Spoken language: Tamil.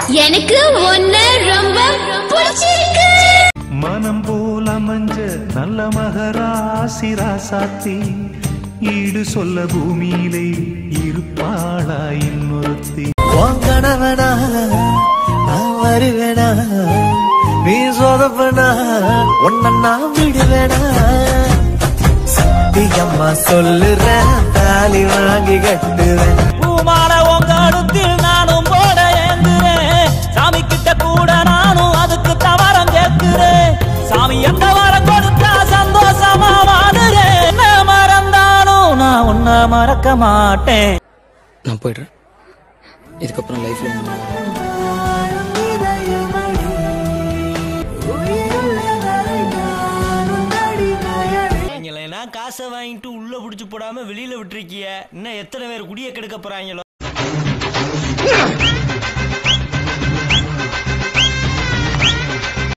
எனக்கு ஒன்னு ரொம்ப பிடிச்சிருக்கு மனம் போல் அமைஞ்ச நல்ல மகராசி ராசாத்தி ஈடு சொல்ல பூமியிலே இருப்பாளா இன்னொருத்தி வாங்கனவனா நான் வருவேனா நீ சொதப்பனா உன்ன நான் விடுவேனா சத்தியம்மா சொல்லுறேன் தாலி வாங்கி கட்டுவேன் பூமால உங்க அடுத்தில் நானும் போட ஏங்குறேன் சாமி கிட்ட கூட நானும் அதுக்கு தவறம் கேட்கிறேன் சாமி எந்த வரம் கொடுத்தா சந்தோஷமா வாடுறேன் என்ன மறந்தாலும் நான் உன்னை மறக்க மாட்டேன் நான் போயிடுறேன் இதுக்கப்புறம் லைஃப்ல காசை வாங்கிட்டு உள்ள புடிச்சு போடாம வெளியில விட்டுருக்கிய இன்னும் எத்தனை பேர் குடிய கெடுக்க போறாங்களோ